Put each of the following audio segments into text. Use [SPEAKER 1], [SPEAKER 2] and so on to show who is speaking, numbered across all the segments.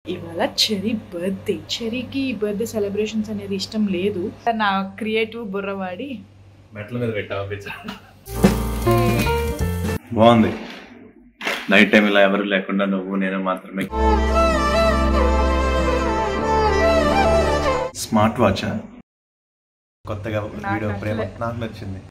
[SPEAKER 1] ఇవాళ Cherry birthday చెరీకి birthday celebrations అనేది ఇష్టం లేదు నా క్రియేటివ్ బుర్రవాడి
[SPEAKER 2] మెట్ల మీద పెట్టావా పిచ్చ బాగుంది నైట్ టైం ఇలా ఎవరు లేకుండా నువ్వు నేను మాత్రమే స్మార్ట్ వాచ్ కొత్తగా వీడియో ప్రేమ
[SPEAKER 1] నచ్చలే.
[SPEAKER 2] నాకు నచ్చింది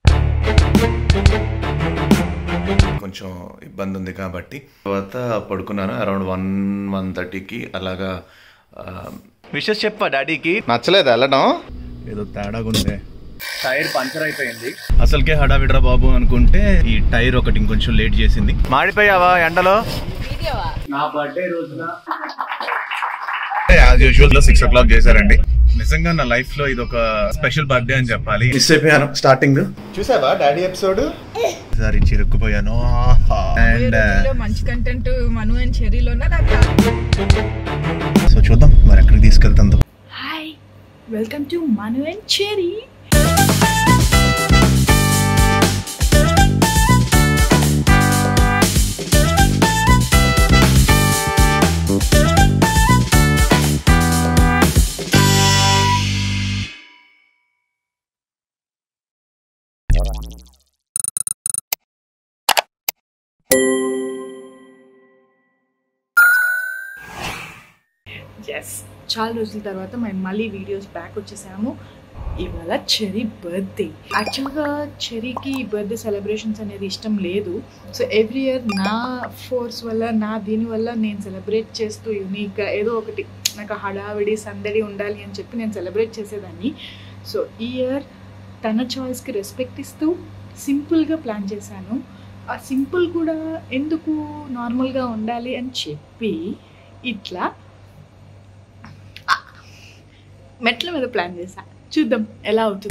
[SPEAKER 2] కొంచెం ఇబ్బంది ఉంది కాబట్టి తర్వాత పడుకున్నాను అరౌండ్ వన్ వన్ థర్టీకి అలాగా విషెస్ చెప్పా డాడీకి నచ్చలేదు వెళ్ళడం ఏదో తేడాగా ఉంది టైర్ పంచర్ అయిపోయింది అసలుకే హడావిడ్రా బాబు అనుకుంటే ఈ టైర్ ఒకటి ఇంకొంచెం లేట్ చేసింది మాడిపోయావా ఎండలో నా బర్త్డే రోజున యాజ్ యూజువల్ గా సిక్స్ ఓ క్లాక్ చేశారండి నిజంగా నా లైఫ్ లో ఇది ఒక స్పెషల్ బర్త్డే అని చెప్పాలి మిస్ అయిపోయాను స్టార్టింగ్ చూసావా డాడీ ఎపిసోడ్ సరే చిరుక్కుపోయాను అండ్
[SPEAKER 1] మంచి కంటెంట్ మను అండ్ చెరీలో
[SPEAKER 2] సో చూద్దాం మరి ఎక్కడికి తీసుకెళ్తుందో
[SPEAKER 1] hi welcome to Manu and Cherry yes చాలా రోజుల తర్వాత మేము మళ్ళీ వీడియోస్ బ్యాక్ వచ్చేసాము ఇవాళ చెరీ బర్త్డే యాక్చువల్గా చెరీకి బర్త్డే సెలబ్రేషన్స్ అనేది ఇష్టం లేదు సో ఎవ్రీ ఇయర్ నా ఫోర్స్ వల్ల నా దీని వల్ల నేను సెలబ్రేట్ చేస్తూ యూనిక్గా ఏదో ఒకటి నాకు హడావిడి సందడి ఉండాలి అని చెప్పి నేను సెలబ్రేట్ చేసేదాన్ని సో ఈ ఇయర్ తన చాయిస్కి రెస్పెక్ట్ ఇస్తూ సింపుల్గా ప్లాన్ చేశాను ఆ సింపుల్ కూడా ఎందుకు నార్మల్గా ఉండాలి అని చెప్పి ఇట్లా మెట్ల మీద ప్లాన్ చేశా చూద్దాం ఎలా అవుతుంది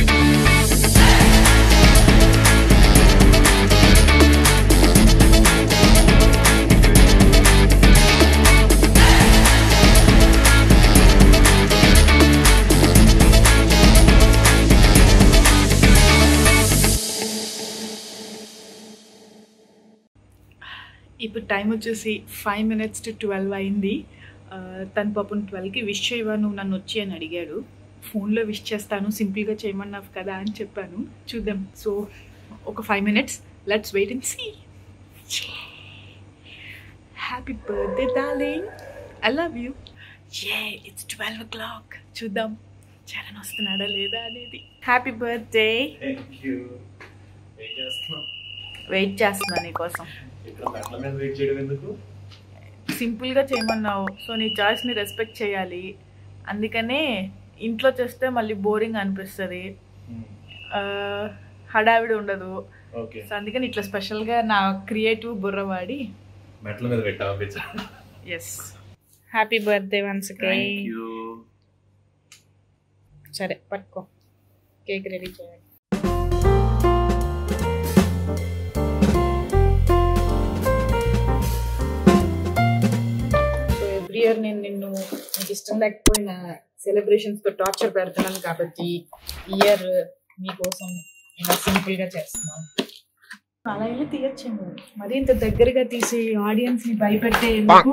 [SPEAKER 1] ఇప్పుడు టైం వచ్చేసి ఫైవ్ మినిట్స్ టు ట్వెల్వ్ అయింది ఆ, తను పాపం ట్వెల్వ్కి విష్ చేయవా నువ్వు నన్ను వచ్చి అని అడిగాడు ఫోన్లో విష్ చేస్తాను సింపుల్గా చేయమన్నావు కదా అని చెప్పాను చూద్దాం సో ఒక five minutes let's wait and see happy birthday darling I love you ah it's twelve o'clock చూద్దాం చరణ్ వస్తున్నాడా లేదా అనేది హ్యాపీ బర్త్డే వెయిట్ చేస్తున్నా నీకోసం
[SPEAKER 2] ఇక్కడ మెట్ల మీద వెయిట్ చేయడం ఎందుకు
[SPEAKER 1] సింపుల్గా చేయమన్నావు సో నీ చాయిస్ని రెస్పెక్ట్ చేయాలి అందుకనే ఇంట్లో చేస్తే మళ్ళీ బోరింగ్ అనిపిస్తుంది ఆ, హడావిడి ఉండదు
[SPEAKER 2] ఓకే
[SPEAKER 1] సో అందుకని ఇట్లా స్పెషల్గా నా క్రియేటివ్ బుర్రవాడి
[SPEAKER 2] మెట్ల మీద పెట్టావా పిచ్చ
[SPEAKER 1] yes happy birthday once
[SPEAKER 2] thank you
[SPEAKER 1] సరే పట్టుకో కేక్ రెడీ చేయాలి సో ఎవ్రీ ఇయర్ నేను నిన్ను నీకు ఇష్టం లేకపోయినా సెలబ్రేషన్స్ తో టార్చర్ పెడుతున్నాను కాబట్టి ఇయర్ నీకోసం ఇలా సింపుల్ గా చేస్తున్నాను అలా వెళ్ళి తీయచ్చేమో మరి ఇంత దగ్గరగా తీసి ఆడియన్స్ ని భయపెట్టే ఎందుకు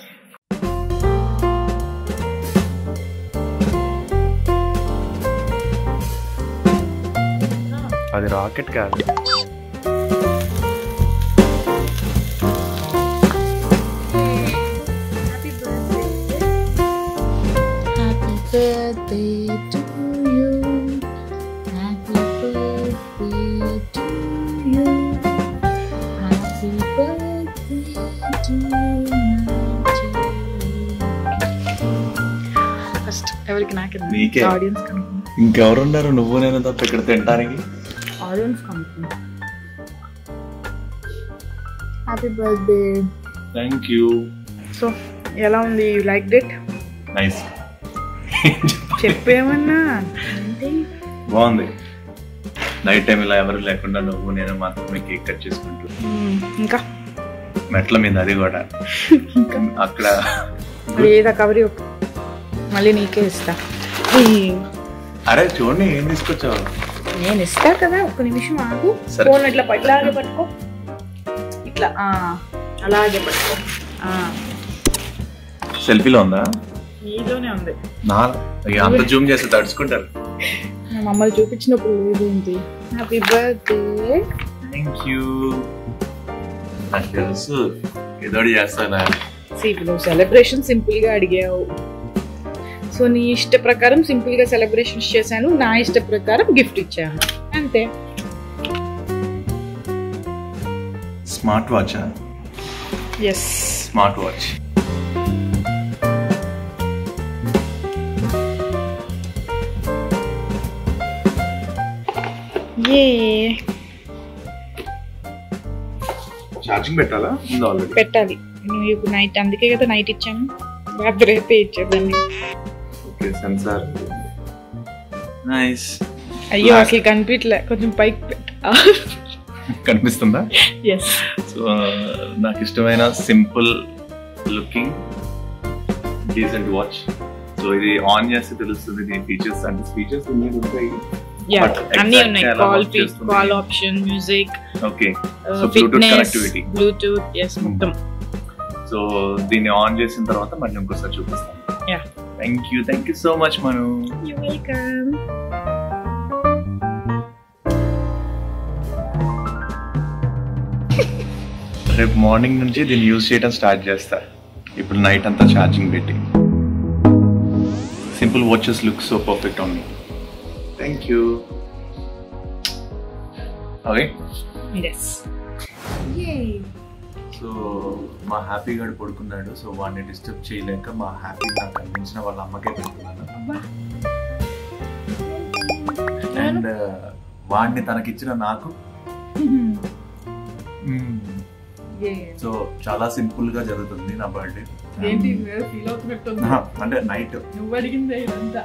[SPEAKER 2] అది రాకెట్ కాదు
[SPEAKER 1] Happy birthday. Happy birthday to you. Happy birthday to you. Happy birthday to first ఎవరికి నాకే
[SPEAKER 2] నీకే.
[SPEAKER 1] ఆడియన్స్ కనుక్కున్నా
[SPEAKER 2] ఇంకెవరున్నారు నువ్వు నేను తప్ప ఇక్కడ తినడానికి
[SPEAKER 1] ఆడియన్స్ కనుక్కున్నా happy birthday
[SPEAKER 2] thank you
[SPEAKER 1] so ఎలా ఉంది యూ లైక్ డిట్
[SPEAKER 2] నైస్
[SPEAKER 1] చెప్పేమన్నా అంటే
[SPEAKER 2] బాగుంది నైట్ టైం ఇలా ఎవరు లేకుండా నువ్వు నేను మాత్రమే కేక్ కట్ చేసుకుంటూ
[SPEAKER 1] మ్మ్. ఇంకా
[SPEAKER 2] మెట్ల మీద అది కూడా
[SPEAKER 1] ఇంకా
[SPEAKER 2] అక్కడ
[SPEAKER 1] మరి ఏదా కవరి ఒక- మళ్ళీ నీకే ఇస్తా
[SPEAKER 2] అరే చూడండి ఏం తీసుకొచ్చావు
[SPEAKER 1] నేను ఇస్తా కదా ఒక్క నిమిషం ఆగు
[SPEAKER 2] సరే.
[SPEAKER 1] ఫోన్ ఇట్లా ప- ఇలాగే పట్టుకో ఇట్లా ఆ, అలాగే పట్టుకో ఆ.
[SPEAKER 2] సెల్ఫీలో ఉందా
[SPEAKER 1] నీలోనే ఉంది
[SPEAKER 2] నా ఇక అంత జూమ్ చేస్తే తడుచుకుంటారు
[SPEAKER 1] మా మమ్మల్ని చూపించినప్పుడు లేదు ఏంటి హ్యాపీ బర్త్డే
[SPEAKER 2] థ్యాంక్ యూ నాకు తెలుసు ఏదో చేస్తానా
[SPEAKER 1] నువ్వు సెలబ్రేషన్ సింపుల్ గా అడిగావు సో నీ ఇష్ట ప్రకారం సింపుల్ గా సెలబ్రేషన్స్ చేశాను నా ఇష్ట ప్రకారం గిఫ్ట్ ఇచ్చాను అంతే
[SPEAKER 2] smart watch
[SPEAKER 1] yes
[SPEAKER 2] smart watch
[SPEAKER 1] ఏ
[SPEAKER 2] ఛార్జింగ్ పెట్టాలా ఉంది ఆల్రెడీ
[SPEAKER 1] పెట్టాలి నువ్వు ఇప్పుడు నైట్ అందుకే కదా నైట్ ఇచ్చాను రాత్రి అయితే ఇచ్చేదాన్ని
[SPEAKER 2] ఓకే సెన్సార్ నైస్
[SPEAKER 1] అయ్యో
[SPEAKER 2] Last-
[SPEAKER 1] అసలు కనిపించలే కొంచెం పైకి పెట్ట
[SPEAKER 2] కనిపిస్తుందా
[SPEAKER 1] ఎస్
[SPEAKER 2] సో నాకు ఇష్టమైన simple looking decent watch so ఇది ఆన్ చేస్తే తెలుస్తుంది దీని ఫీచర్స్ అంటే ఫీచర్స్ మీద ఉంటాయి
[SPEAKER 1] యా
[SPEAKER 2] But
[SPEAKER 1] అన్నీ
[SPEAKER 2] exact
[SPEAKER 1] ఉన్నాయి
[SPEAKER 2] ఎలా
[SPEAKER 1] కాల్
[SPEAKER 2] work చేస్తుంది?
[SPEAKER 1] Call option music
[SPEAKER 2] okay So, Bluetooth
[SPEAKER 1] fitness
[SPEAKER 2] connectivity.
[SPEAKER 1] Bluetooth yes మొత్తం
[SPEAKER 2] సో దీన్ని ఆన్ చేసిన తర్వాత మళ్ళీ ఇంకోసారి చూపిస్తాను
[SPEAKER 1] Yeah.
[SPEAKER 2] Thank you thank you so much Manu
[SPEAKER 1] you welcome
[SPEAKER 2] రేపు మార్నింగ్ నుంచి దీన్ని యూజ్ చేయడం స్టార్ట్ చేస్తా ఇప్పుడు నైట్ అంతా ఛార్జింగ్ పెట్టి simple watches look so perfect on me thank you okay
[SPEAKER 1] yes
[SPEAKER 2] so మా హ్యాపీ గడు పడుకున్నాడు సో వాడిని డిస్టర్బ్ చేయలేక మా హ్యాపీ నాకు కనిపించిన వాళ్ళ అమ్మకే పెడుతున్నాను అండ్ వాడిని తనకిచ్చిన నాకు సో చాలా సింపుల్ గా జరుగుతుంది నా బర్త్డే
[SPEAKER 1] ఏంటి ఫీల్ అవుతున్నట్టుంది
[SPEAKER 2] అంటే నైట్
[SPEAKER 1] నువ్వు అడిగిందే ఇదంతా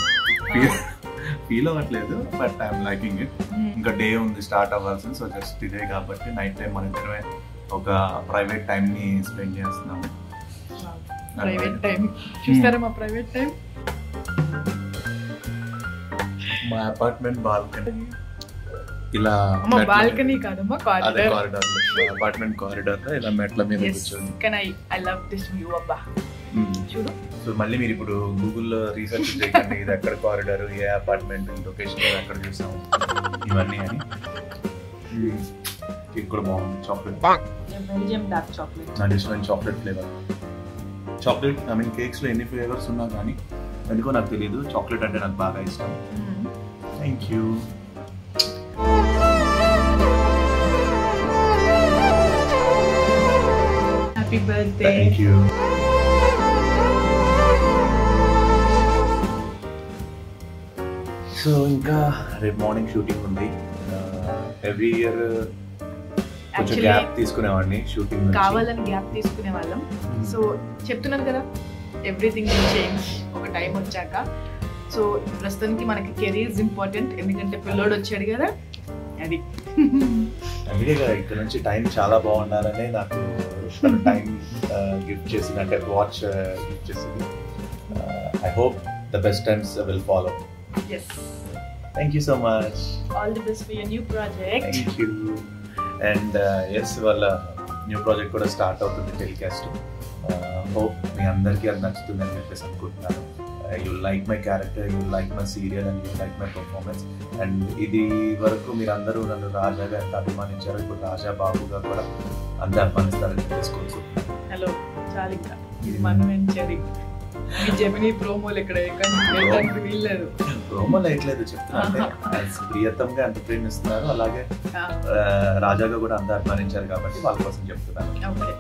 [SPEAKER 2] ఫీల్ అవ్వట్లేదు బట్ ఐఎమ్ లైకింగ్ ఇట్ ఇంకా డే ఉంది స్టార్ట్ అవ్వాల్సింది సో జస్ట్ ఇదే కాబట్టి నైట్ టైం మన ఇద్దరమే ఒక ప్రైవేట్ టైం ని స్పెండ్ చేస్తున్నాము
[SPEAKER 1] ప్రైవేట్ టైం చూస్తారా మా ప్రైవేట్ టైం
[SPEAKER 2] మా అపార్ట్మెంట్ బాల్కనీ ఇలా
[SPEAKER 1] మా
[SPEAKER 2] మెట్ల-
[SPEAKER 1] బాల్కనీ కాదమ్మా
[SPEAKER 2] అదే
[SPEAKER 1] కారిడార్
[SPEAKER 2] కారిడార్ లో అపార్ట్మెంట్ కారిడార్ లో ఇలా మెట్ల మీద
[SPEAKER 1] ఎస్
[SPEAKER 2] కూర్చొని
[SPEAKER 1] కానీ I I love this view అబ్బా చూడు
[SPEAKER 2] సో మళ్ళీ మీరు ఇప్పుడు గూగుల్లో రీసెర్చ్ చేయకండి ఇది ఎక్కడ కారిడార్ ఏ అపార్ట్మెంట్ లొకేషన్ ఎక్కడ చూసాము ఇవన్నీ అని కేక్ కూడా బాగుంది చాక్లెట్
[SPEAKER 1] బెల్జియం డార్క్ చాక్లెట్
[SPEAKER 2] నాకు ఇష్టమైన chocolate flavour chocolate I mean కేక్స్లో ఎన్ని ఫ్లేవర్స్ ఉన్నా కానీ ఎందుకో నాకు తెలియదు చాక్లెట్ అంటే నాకు బాగా ఇష్టం thank you
[SPEAKER 1] happy birthday
[SPEAKER 2] thank you so ఇంకా రేపు మార్నింగ్ షూటింగ్ ఉంది ఎవ్రీ ఇయర్ కొంచెం
[SPEAKER 1] Actually,
[SPEAKER 2] గ్యాప్ తీసుకునేవాడిని షూటింగ్ నుంచి
[SPEAKER 1] కావాలని గ్యాప్ తీసుకునే వాళ్ళం సో చెప్తున్నాను కదా ఎవ్రీథింగ్ చేంజ్ ఒక టైం వచ్చాక సో ప్రస్తుతానికి మనకి కెరీర్స్ ఇంపార్టెంట్ ఎందుకంటే పిల్లోడు వచ్చాడు కదా అది
[SPEAKER 2] అందుకే కదా ఇక్కడ నుంచి టైం చాలా బాగుండాలనే నాకు టైం గిఫ్ట్ చేసింది అంటే వాచ్ గిఫ్ట్ చేసింది I hope the best times will follow
[SPEAKER 1] yes
[SPEAKER 2] thank you so much
[SPEAKER 1] all the best for yer new project
[SPEAKER 2] thank you and yes వాళ్ళ న్యూ ప్రాజెక్ట్ కూడా స్టార్ట్ అవుతుంది telecast hope మీ అందరికీ అది నచ్చుతుందని చెప్పేసి అనుకుంటున్నాను you like my character you like my serial and you like my performance and ఇది వరకు మీరు అందరూ నన్ను రాజాగా ఎంత అభిమానించారు ఇప్పుడు రాజా బాబుగా కూడా అంతే అభిమానిస్తారని తెలుసుకోవచ్చు
[SPEAKER 1] హలో చాలు ఇంకా ఇది మనం చెరి మీ జమినీ ప్రోమోలు ఇక్కడ ఎక్కడ వీల్లేదు
[SPEAKER 2] రోమో లైట్లేదు చెప్తున్నా అంటే as ప్రియతంగా ఎంత ప్రేమిస్తున్నారు అలాగే
[SPEAKER 1] ఆ,
[SPEAKER 2] ఆ, రాజాగా కూడా అంత అభిమానించారు కాబట్టి వాళ్ళ కోసం చెప్తున్నాను
[SPEAKER 1] ఓకే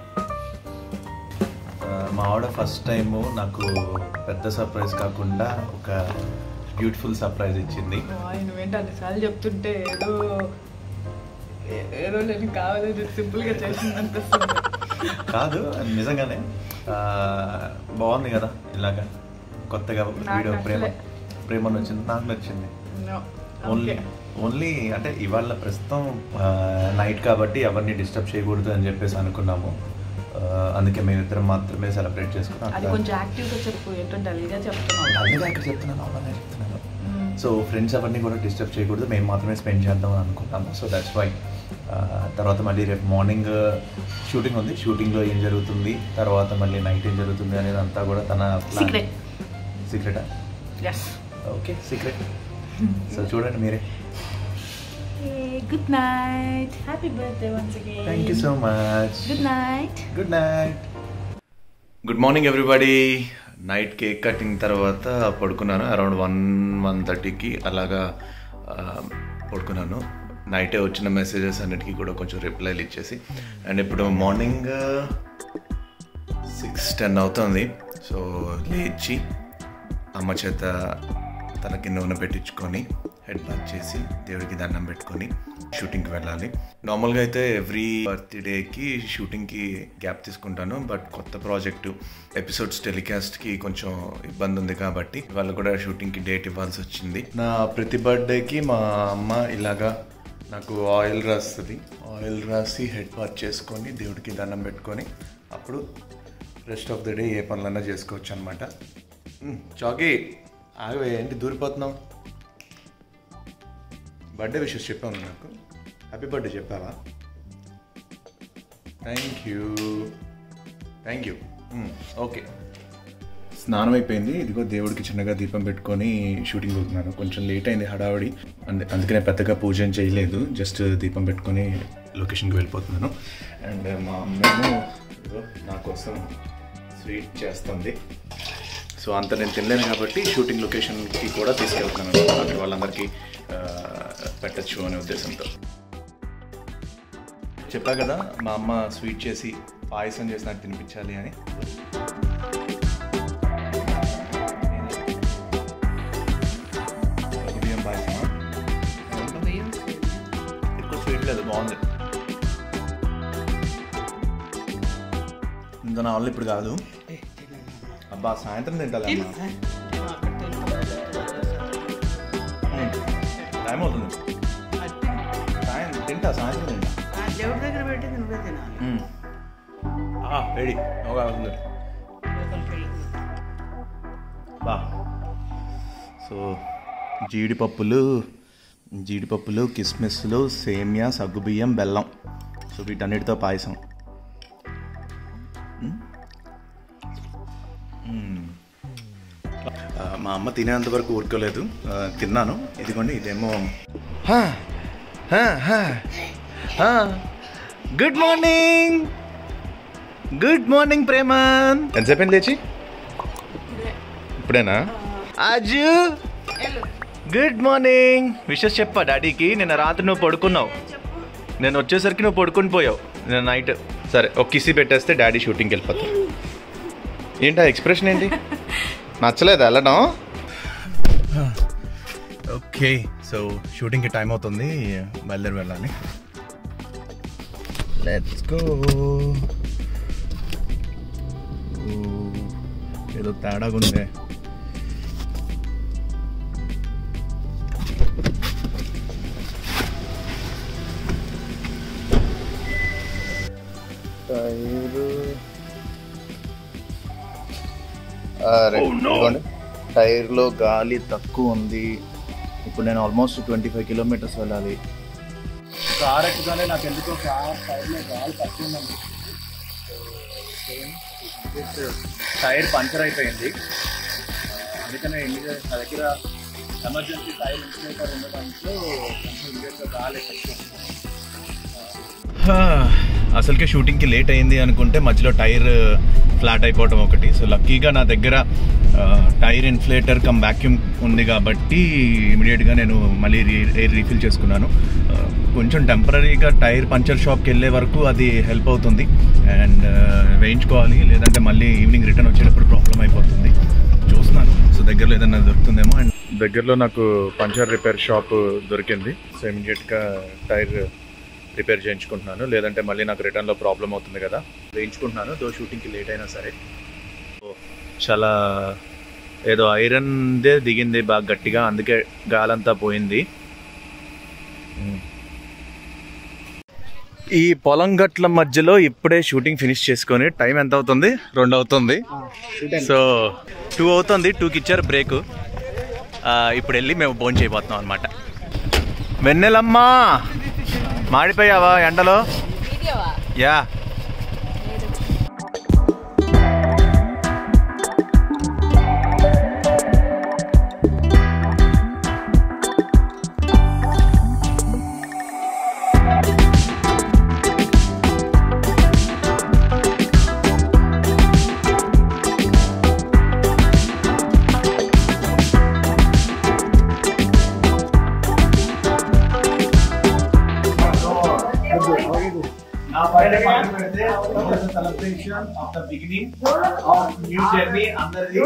[SPEAKER 2] ఆ, మా ఆవిడ ఫస్ట్ టైం నాకు పెద్ద సర్ప్రైజ్ కాకుండా ఒక బ్యూటిఫుల్ సర్ప్రైజ్ ఇచ్చింది
[SPEAKER 1] వాయ్, నువ్వేంటి అన్నిసార్లు చెప్తుంటే ఏదో ఏ- ఏదో నేను కావాలని సింపుల్ గా చేసింది అనిపిస్తుంది
[SPEAKER 2] కాదు నిజంగానే ఆ, బాగుంది కదా ఇలాగా కొత్తగా వీడియో ప్రేమ
[SPEAKER 1] నచ్చలే.
[SPEAKER 2] ప్రేమ నచ్చింది నాకు నచ్చింది
[SPEAKER 1] No.
[SPEAKER 2] Only
[SPEAKER 1] Okay.
[SPEAKER 2] ఓన్లీ అంటే ఇవాళ ప్రస్తుతం నైట్ కాబట్టి ఎవరిని డిస్టర్బ్ చేయకూడదు అని చెప్పేసి అనుకున్నాము ఆ, అందుకే మేమిద్దరం మాత్రమే సెలబ్రేట్ చేసుకున్నాం
[SPEAKER 1] అది కొంచెం యాక్టివ్ గా చెప్పు ఏంటో డల్ గా చెప్తున్నావు
[SPEAKER 2] అందుకే అక్కడ చెప్తున్నాను అవుననే చెప్తున్నాను
[SPEAKER 1] మ్మ్.
[SPEAKER 2] సో ఫ్రెండ్స్ అవన్నీ కూడా డిస్టర్బ్ చేయకూడదు మేము మాత్రమే స్పెండ్ చేద్దాం అని అనుకున్నాము సో దట్స్ వై ఆ, తర్వాత మళ్ళీ రేపు మార్నింగ్ షూటింగ్ ఉంది షూటింగ్లో ఏం జరుగుతుంది తర్వాత మళ్ళీ నైట్ ఏం జరుగుతుంది అనేది అంతా కూడా తన
[SPEAKER 1] Secret.
[SPEAKER 2] సీక్రెటా
[SPEAKER 1] ఎస్
[SPEAKER 2] ఓకే సీక్రెట్ సో చూడండి మీరే
[SPEAKER 1] good night happy birthday once again
[SPEAKER 2] thank you so much
[SPEAKER 1] good night
[SPEAKER 2] good night good morning everybody night cake cutting తర్వాత పడుకున్నాను అరౌండ్ వన్ వన్ థర్టీకి అలాగా ఆ, పడుకున్నాను నైటే వచ్చిన మెసేజెస్ అన్నిటికీ కూడా కొంచెం రిప్లైలు ఇచ్చేసి అండ్ ఇప్పుడు మార్నింగ్ సిక్స్ టెన్ అవుతుంది సో లేచి అమ్మ చేత తనకి నూనె పెట్టించుకొని హెడ్ బాత్ చేసి దేవుడికి దండం పెట్టుకొని షూటింగ్కి వెళ్ళాలి నార్మల్గా అయితే ఎవ్రీ బర్త్డేకి షూటింగ్కి గ్యాప్ తీసుకుంటాను బట్ కొత్త ప్రాజెక్టు ఎపిసోడ్స్ టెలికాస్ట్కి కొంచెం ఇబ్బంది ఉంది కాబట్టి వాళ్ళు కూడా షూటింగ్కి డేట్ ఇవ్వాల్సి వచ్చింది నా ప్రతి బర్త్డేకి మా అమ్మ ఇలాగా నాకు ఆయిల్ రాస్తుంది ఆయిల్ రాసి హెడ్ బాత్ చేసుకొని దేవుడికి దండం పెట్టుకొని అప్పుడు రెస్ట్ ఆఫ్ ద డే ఏ పనులన్నా చేసుకోవచ్చు అనమాట చాకీ ఆగవే ఏంటి దూరిపోతున్నావు బర్త్డే విషెస్ చెప్పావు నువ్వు నాకు హ్యాపీ బర్త్డే చెప్పావా thank you thank you okay స్నానం అయిపోయింది ఇదిగో దేవుడికి చిన్నగా దీపం పెట్టుకొని షూటింగ్ పోతున్నాను కొంచెం లేట్ అయింది హడావిడి అందు అందుకనే పెద్దగా పూజ ఏం చేయలేదు జస్ట్ దీపం పెట్టుకొని లొకేషన్కి వెళ్ళిపోతున్నాను అండ్ మా అమ్మేమో ఇదిగో నా కోసం స్వీట్ చేస్తుంది సో అంత నేను తినలేను కాబట్టి షూటింగ్ లొకేషన్కి కూడా తీసుకెళ్తున్నాను అక్కడ వాళ్ళందరికీ ఆ, పెట్టచ్చు అనే ఉద్దేశంతో చెప్పా కదా మా అమ్మ స్వీట్ చేసి పాయసం చేసి నాకు తినిపించాలి అని బియ్యం పాయసమా ఎక్కువ స్వీట్ లేదు బాగుంది ఇంకా నా వల్ల ఇప్పుడు కాదు అబ్బా సాయంత్రం తింటాలి అమ్మా టైం అవుతుంది సాయం తింటా సాయంత్రం తింటా
[SPEAKER 3] దేవుడి దగ్గర పెట్టి నువ్వే తినాలి
[SPEAKER 2] మ్మ్. ఆ, వేడి ఒక అవుతుంది
[SPEAKER 3] లోపలికి వెళ్ళి
[SPEAKER 2] బా సో జీడిపప్పులు జీడిపప్పులు కిస్మిస్లు సేమియా సగ్గుబియ్యం బెల్లం సో వీటన్నిటితో పాయసం మ్మ్. మ్మ్. ఆ, మా అమ్మ తినేంత వరకు ఊరుకోలేదు ఆ, తిన్నాను ఇదిగోండి ఇదేమో గుడ్ మార్నింగ్ గుడ్ మార్నింగ్ ప్రేమన్ ఎంతసేపు అయింది లేచి ఇప్పుడేనా అజు గుడ్ మార్నింగ్ విషెస్ చెప్పా డాడీకి నిన్న రాత్రి నువ్వు పడుకున్నావు నేను వచ్చేసరికి నువ్వు పడుకుని పోయావు నేను నైట్ సరే ఒక కిసి పెట్టేస్తే డాడీ షూటింగ్కి వెళ్ళిపోతాం ఏంటా ఎక్స్ప్రెషన్ ఏంటి నచ్చలేదు వెళ్ళడం ఓకే సో షూటింగ్కి టైం అవుతుంది బయలుదేరి వెళ్ళాలి లెట్స్ గో ఏదో తేడాగా ఉందే టైరు ఇదిగోండి టైర్లో గాలి తక్కువ ఉంది ఇప్పుడు నేను ఆల్మోస్ట్ ట్వంటీ ఫైవ్ కిలోమీటర్స్ వెళ్ళాలి కార్ ఎక్కగానే నాకు ఎందుకో కార్ టైర్లో గాలి తక్కువ ఉందండి టైర్ పంచర్ అయిపోయింది అందుకనే ఇమీడియట్ నా దగ్గర ఎమర్జెన్సీ టైర్ ఇన్సులేటర్ ఉండడంతో కొంచెం ఇమీడియట్గా గాలి అసలుకే షూటింగ్కి లేట్ అయింది అనుకుంటే మధ్యలో టైర్ ఫ్లాట్ అయిపోవడం ఒకటి సో లక్కీగా నా దగ్గర ఆ, టైర్ ఇన్ఫ్లేటర్ కమ్ వ్యాక్యూమ్ ఉంది కాబట్టి ఇమీడియట్గా నేను మళ్ళీ రీ ఎయిర్ రీఫిల్ చేసుకున్నాను ఆ, కొంచెం టెంపరీగా టైర్ పంచర్ షాప్కి వెళ్ళే వరకు అది హెల్ప్ అవుతుంది అండ్ వేయించుకోవాలి లేదంటే మళ్ళీ ఈవినింగ్ రిటర్న్ వచ్చేటప్పుడు ప్రాబ్లం అయిపోతుంది చూస్తున్నాను సో దగ్గరలో ఏదైనా దొరుకుతుందేమో అండ్ దగ్గరలో నాకు పంచర్ రిపేర్ షాప్ దొరికింది సో ఇమీడియట్గా టైర్ రిపేర్ చేయించుకుంటున్నాను లేదంటే మళ్ళీ నాకు రిటర్న్లో ప్రాబ్లం అవుతుంది కదా వేయించుకుంటున్నాను దో షూటింగ్కి లేట్ అయినా సరే సో చాలా ఏదో ఐరన్దే దిగింది బాగా గట్టిగా అందుకే గాలంతా పోయింది ఈ పొలం గట్ల మధ్యలో ఇప్పుడే షూటింగ్ ఫినిష్ చేసుకొని టైం ఎంత అవుతుంది రెండు అవుతుంది సో టూ అవుతుంది టూకి ఇచ్చారు బ్రేక్ ఇప్పుడు వెళ్ళి మేము భోజనం చేయబోతున్నాం అనమాట వెన్నెలమ్మా మాడిపోయావా ఎండలో యా
[SPEAKER 4] Now, Friday పక్కన పెడితే celebration of the beginning of new journey అందరిది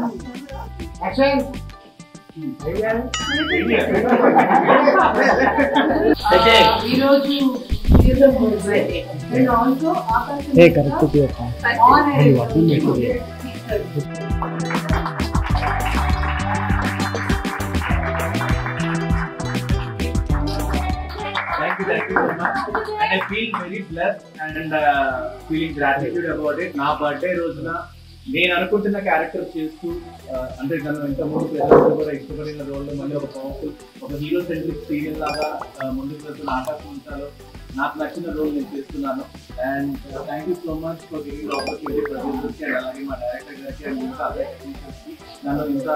[SPEAKER 4] Thank you, thank you so much. And I feel very blessed and uh, feeling gratitude about it. నా బర్త్డే రోజున నేను అనుకుంటున్న క్యారెక్టర్ చేస్తూ uh, అంటే నన్ను ఇంతకుముందు ప్రజలు కూడా ఇష్టపడిన రోల్ మళ్ళీ ఒక పవర్ఫుల్ ఒక హీరో సెంట్రిక్ సీరియల్ లాగా uh, ముందుకు వెళ్తున్న ఆకాశం ఉంటాలో నాకు నచ్చిన రోల్ నేను చేస్తున్నాను and thank you so much for giving opportunity ప్రొడ్యూసర్కి అండ్ అలాగే మా డైరెక్టర్ గారికి అండ్ ఇంకా అదే టెక్నీషియన్స్కి నన్ను ఇంత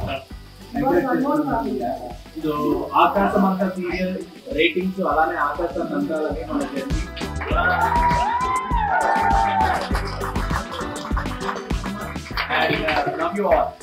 [SPEAKER 4] సో ఆకాశం అంతా సీరియల్ రేటింగ్స్ అలానే ఆకాశం అందాలని మన journey and love you all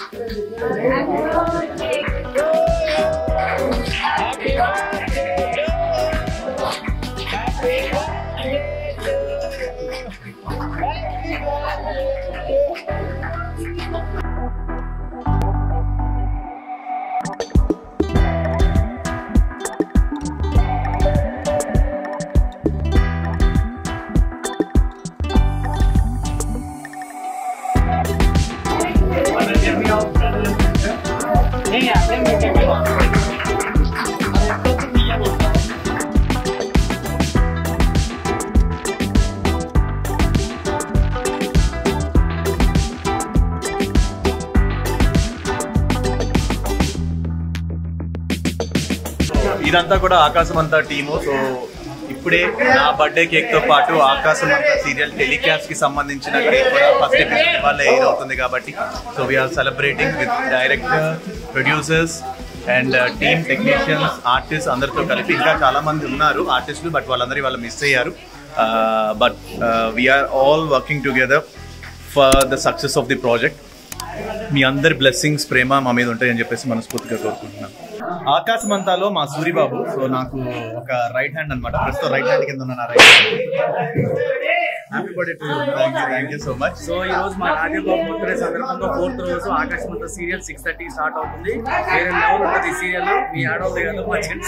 [SPEAKER 4] మన జర్నీ ఆఫ్ బ్రదర్
[SPEAKER 2] ఇదంతా కూడా ఆకాశం అంతా టీము సో ఇప్పుడే నా బర్త్డే కేక్ తో పాటు ఆకాశం అంతా సీరియల్ టెలికాస్ట్ కి సంబంధించిన కేక్ కూడా ఫస్ట్ ఎపిసోడ్ వల్ల ఎయిర్ అవుతుంది కాబట్టి so we're celebrating with director producers and team technicians artist అందరితో కలిపి ఇంకా చాలా మంది ఉన్నారు ఆర్టిస్టులు బట్ వాళ్ళందరి వాళ్ళు మిస్ అయ్యారు but we're all working together for the success of the project మీ అందరి బ్లెస్సింగ్స్ ప్రేమ మా మీద ఉంటాయని చెప్పేసి మనస్ఫూర్తిగా కోరుకుంటున్నాను ఆకాశం అంతాలో మా సూరిబాబు సో నాకు ఒక రైట్ హ్యాండ్ అనమాట ప్రస్తుతం రైట్ హ్యాండ్ కింద ఉన్న నా right happy birthday to thank you thank you so much
[SPEAKER 5] so ఈ రోజు మా రాజబాబు బర్త్డే సందర్భంగా ఫోర్త్ రోజు ఆకాశమంత సీరియల్ సిక్స్ థర్టీ స్టార్ట్ అవుతుంది వేరే లెవెల్ ఉంటుంది ఈ సీరియల్ మీ ఆడవాళ్ళు కాదు మా జెంట్స్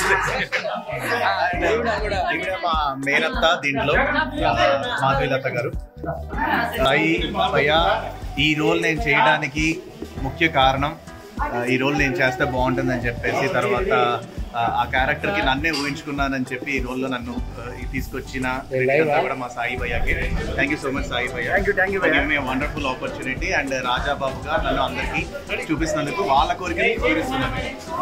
[SPEAKER 2] ఇక్కడ మా మేనత్త దీంట్లో మాధవీలత గారు సాయి భయ్య ఈ రోల్ నేను చేయడానికి ముఖ్య కారణం ఆ, ఈ రోల్ నేను చేస్తే బాగుంటుందని చెప్పేసి తర్వాత ఆ, ఆ క్యారెక్టర్ కి నన్నే ఊహించుకున్నానని చెప్పి ఈ రోల్ లో నన్ను ఆ, ఈ తీసుకొచ్చిన వ్యక్తి అంతా కూడా మా సాయి భయ్యకి thank you so much Sai భయ్య
[SPEAKER 5] Thank you, thank you, భయ్యా.
[SPEAKER 2] మే వండర్ఫుల్ ఆపర్చునిటీ అండ్ రాజాబాబు గారు నన్ను అందరికి చూపిస్తున్నందుకు వాళ్ళ కోరికని తీరుస్తున్నాను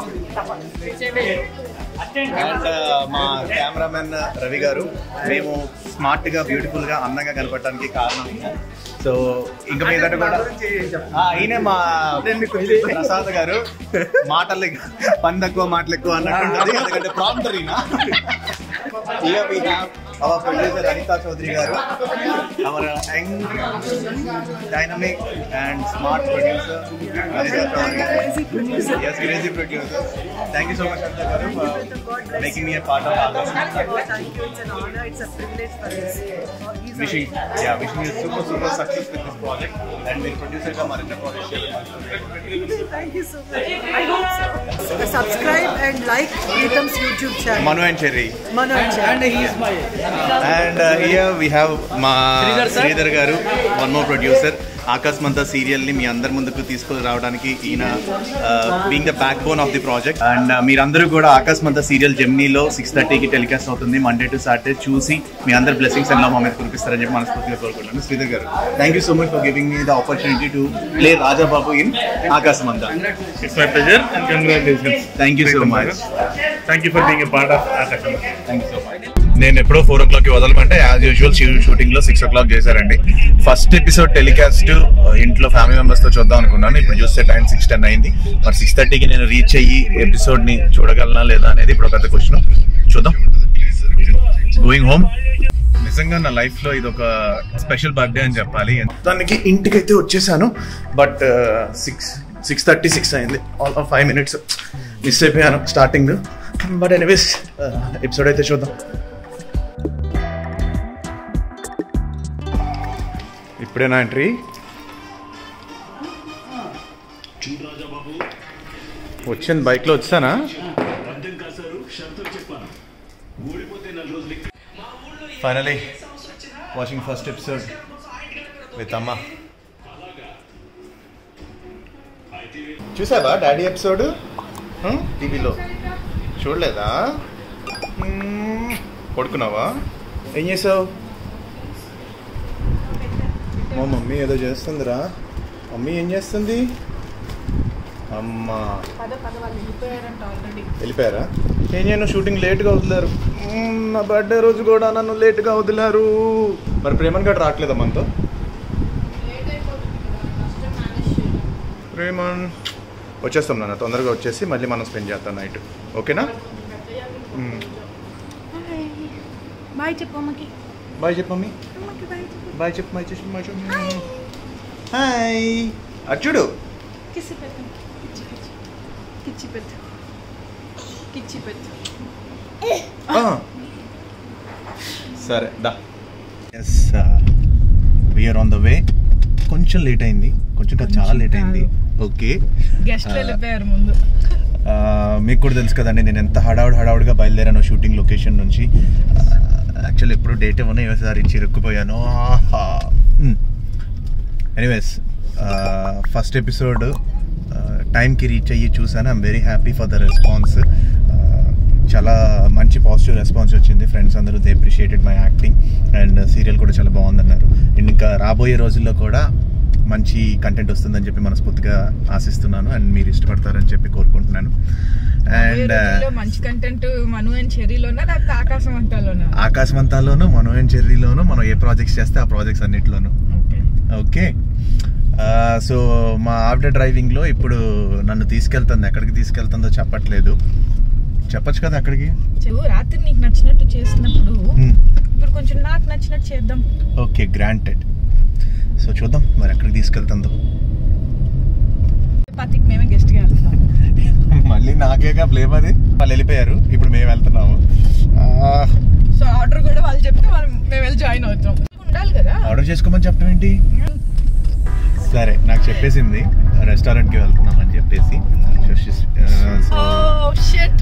[SPEAKER 2] అండ్ మా కెమెరామెన్ రవి గారు మేము స్మార్ట్ గా బ్యూటిఫుల్ గా అందంగా కనపడటానికి కారణం సో ఇంకా మీద కూడా ఆ, ఈయనే మా ప్రసాద్ గారు మాటలు పని తక్కువ మాటలు ఎక్కువ అన్నట్టు ఎందుకంటే ప్రాంప్టర్ ఈయన Here we have our producer Anita Chaudhary garu, our young, dynamic and smart producer Anita Chaudhary. Yes, crazy producer. Thank you so much Anita garu for making me a part of August.
[SPEAKER 6] Thank you. It's an honor. It's a privilege for us. He's
[SPEAKER 2] Wishing, yeah, wishing you super super success with this project and with producer ka Marinda project share.
[SPEAKER 6] Thank you so much. I hope so. Subscribe and like Pritam's YouTube channel.
[SPEAKER 2] Manu and Cherry.
[SPEAKER 6] Mano and Channel.
[SPEAKER 2] And here we have మా శ్రీధర్ గారు one more producer Akasamantha serial ని మీ అందరి ముందుకు తీసుకుని రావడానికి ఈయన being the backbone of the project and మీరందరూ కూడా ఆకాశ్ మంతా సీరియల్ జెమ్నీలో సిక్స్ థర్టీకి టెలికాస్ట్ అవుతుంది మండే టు సాటర్డే చూసి మీ అందరి బ్లెస్సింగ్స్ ఎలా మా మీద కురిపిస్తారని చెప్పి మనస్ఫూర్తిగా కోరుకుంటున్నాను శ్రీధర్ గారు thank you so much for giving me the opportunity to play Rajababu in Akasamantha
[SPEAKER 7] It's my pleasure and congratulations.
[SPEAKER 2] Thank you so much
[SPEAKER 7] Thank you for being a part of Akasham.
[SPEAKER 2] Thank you so much నేను ఎప్పుడో four o'clock వదలమంటే as usual shooting లో six o'clock చేశారండి first episode telecast ఇంట్లో family members తో చూద్దాం అనుకున్నాను ఇప్పుడు చూస్తే టైం సిక్స్ టెన్ అయింది మరి సిక్స్ థర్టీకి నేను రీచ్ అయ్యి ఎపిసోడ్ ని చూడగలనా లేదా అనేది ఇప్పుడు పెద్ద క్వశ్చన్ చూద్దాం గోయింగ్ హోమ్ నిజంగా నా లైఫ్ లో ఇది ఒక స్పెషల్ బర్త్డే అని చెప్పాలి దానికి ఇంటికి అయితే వచ్చేసాను but six six thirty six అయింది ఆల్ ఫైవ్ మినిట్స్ మిస్ అయిపోయాను స్టార్టింగ్ బట్ ఎనీవేస్ ఎపిసోడ్ అయితే చూద్దాం ఇప్పుడేనా ఎంట్రీ వచ్చింది బైక్లో వచ్చానా finally watching first episode with అమ్మ చూసావా డాడీ ఎపిసోడ్ టీవీలో చూడలేదా మ్మ్. పడుకున్నావా ఏం చేసావు మా మమ్మీ ఏదో చేస్తుందిరా మమ్మీ ఏం చేస్తుంది అమ్మా
[SPEAKER 1] పద పద వాళ్ళు వెళ్ళిపోయారంట ఆల్రెడీ
[SPEAKER 2] వెళ్ళిపోయారా ఏం చేయను షూటింగ్ లేట్గా వదిలారు మ్మ్, నా బర్త్డే రోజు కూడా నన్ను లేట్గా వదిలారు మరి ప్రేమన్ గడ్ రావట్లేదా మనతో ప్రేమన్ వచ్చేస్తాం నాన్న తొందరగా వచ్చేసి మళ్ళీ మనం స్పెండ్ చేస్తాం నైట్ ఓకేనా మ్మ్.
[SPEAKER 1] బాయ్ చెప్పు అమ్మకి
[SPEAKER 2] బాయ్ చెప్పు మమ్మీ
[SPEAKER 1] అమ్మకి బాయ్ చెప్పు
[SPEAKER 2] బాయ్ చెప్పు బాయ్ చెప్పు బాయ్ చెప్పు హాయ్ అచ్చుడు
[SPEAKER 1] కిసి పెట్టు కిచ్చి కిచ్చి కిచ్చి పెట్టు కిచ్చి పెట్టు
[SPEAKER 2] సరే దా yes we're on the way కొంచెం లేట్ అయింది కొంచెం కాదు, చాలా లేట్ అయింది ఓకే
[SPEAKER 1] గెస్ట్
[SPEAKER 2] Ah.
[SPEAKER 1] వెళ్ళిపోయారు ముందు
[SPEAKER 2] మీకు కూడా తెలుసు కదండి నేను ఎంత హడావుడి హడావుడిగా బయలుదేరాను షూటింగ్ లొకేషన్ నుంచి యాక్చువల్లీ ఎప్పుడు డేట్ ఇవ్వను ఈసారి చిరుక్కుపోయాను ఎనీవేస్ ఫస్ట్ ఎపిసోడ్ టైంకి రీచ్ అయ్యి చూసాను I'm very happy for the response చాలా మంచి పాజిటివ్ రెస్పాన్స్ వచ్చింది ఫ్రెండ్స్ అందరూ they appreciated my acting and serial కూడా చాలా బాగుందన్నారు అండ్ ఇంకా రాబోయే రోజుల్లో కూడా మంచి కంటెంట్ వస్తుందని చెప్పి మనస్ఫూర్తిగా ఆశిస్తున్నాను అండ్ మీరు ఇష్టపడతారని చెప్పి కోరుకుంటున్నాను అండ్
[SPEAKER 1] మంచి కంటెంట్ మను అండ్ చెరీలోనా లేకపోతే ఆకాశం అంటాలోనా
[SPEAKER 2] ఆకాశవంతాల్లోనూ మనం ఏం చెర్రీలోనూ మనం ఏ ప్రాజెక్ట్స్ చేస్తే ఆ ప్రాజెక్ట్స్ అన్నిటిలోనూ
[SPEAKER 1] ఓకే
[SPEAKER 2] ఓకే సో మా ఆవిడ డ్రైవింగ్లో ఇప్పుడు నన్ను తీసుకెళ్తుంది ఎక్కడికి తీసుకెళ్తుందో చెప్పట్లేదు చెప్పొచ్చు కదా అక్కడికి
[SPEAKER 1] రాత్రి నీకు నచ్చినట్టు చేసినప్పుడు
[SPEAKER 2] Hmm.
[SPEAKER 1] ఇప్పుడు కొంచెం నాకు నచ్చినట్టు చేద్దాం
[SPEAKER 2] ఓకే గ్రాంటెడ్ సో చూద్దాం మరి ఎక్కడికి తీసుకెళ్తుందో
[SPEAKER 1] పతికి మేమే గెస్ట్ గా వెళ్తున్నాం
[SPEAKER 2] మళ్ళీ నాకేగా బ్లేమ్ అది వాళ్ళు వెళ్ళిపోయారు ఇప్పుడు మేము వెళ్తున్నాము
[SPEAKER 1] సో ఆర్డర్ కూడా వాళ్ళు చెప్తే మనం మేము వెళ్ళి జాయిన్ అవుతాం ఉండాలి కదా
[SPEAKER 2] ఆర్డర్ చేసుకోమని చెప్పడం ఏంటి సరే నాకు చెప్పేసింది రెస్టారెంట్కి వెళ్తున్నాం అని చెప్పేసి సో
[SPEAKER 1] షెట్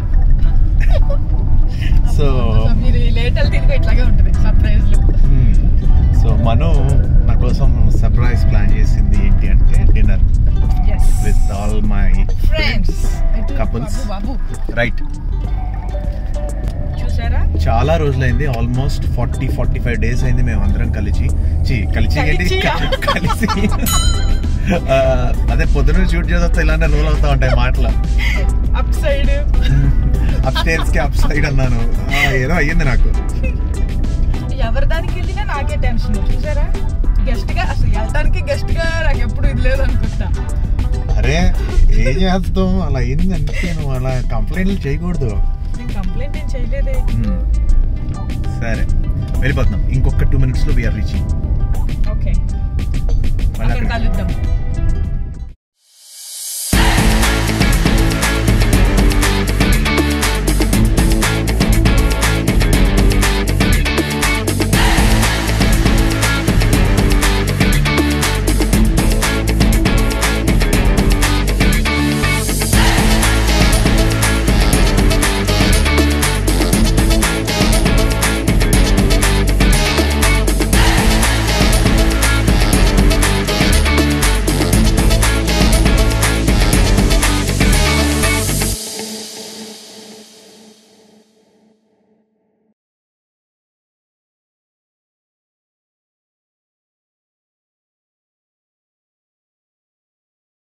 [SPEAKER 2] సో
[SPEAKER 1] మీరు లేటల్ తిరిగి ఇట్లాగే ఉంటుంది సర్ప్రైజ్లు
[SPEAKER 2] సో మను నా కోసం సర్ప్రైజ్ ప్లాన్ చేసింది ఏంటి అంటే dinner
[SPEAKER 1] yes
[SPEAKER 2] with all my
[SPEAKER 1] friends
[SPEAKER 2] couples
[SPEAKER 1] బాబు
[SPEAKER 2] రైట్
[SPEAKER 1] చూసారా
[SPEAKER 2] చాలా రోజులైంది almost forty forty five days అయింది మేము అందరం కలిసి చి కలిసి ఏంటి?
[SPEAKER 1] కలిచియా?
[SPEAKER 2] కలిసి ఆ, అదే పొద్దున షూట్ చేస్తే ఇలానే రోల్ అవుతా ఉంటాయి మాటలు
[SPEAKER 1] అప్ సైడ్
[SPEAKER 2] అప్ స్టేర్స్ కి అప్ సైడ్ అన్నాను ఆ, ఏదో అయ్యింది నాకు
[SPEAKER 1] ఎవరి దానికి వెళ్ళినా నాకే టెన్షన్ చూసారా గెస్ట్ గా అసలు వెళ్ళడానికి గెస్ట్ గా నాకు ఎప్పుడు ఇది లేదు అనుకుంటా
[SPEAKER 2] అరే ఏం చేస్తాం అలా అయింది అంటే నువ్వు అలా కంప్లైంట్లు చేయకూడదు
[SPEAKER 1] నేను కంప్లైంట్ ఏం చేయలేదే
[SPEAKER 2] Hmm. సరే వెళ్ళిపోతున్నాం ఇంకొక టూ మినిట్స్ లో వీఆర్ రీచింగ్
[SPEAKER 1] ఓకే
[SPEAKER 2] మళ్ళీ
[SPEAKER 1] అక్కడ
[SPEAKER 2] అక్కడ
[SPEAKER 1] కలుద్దాం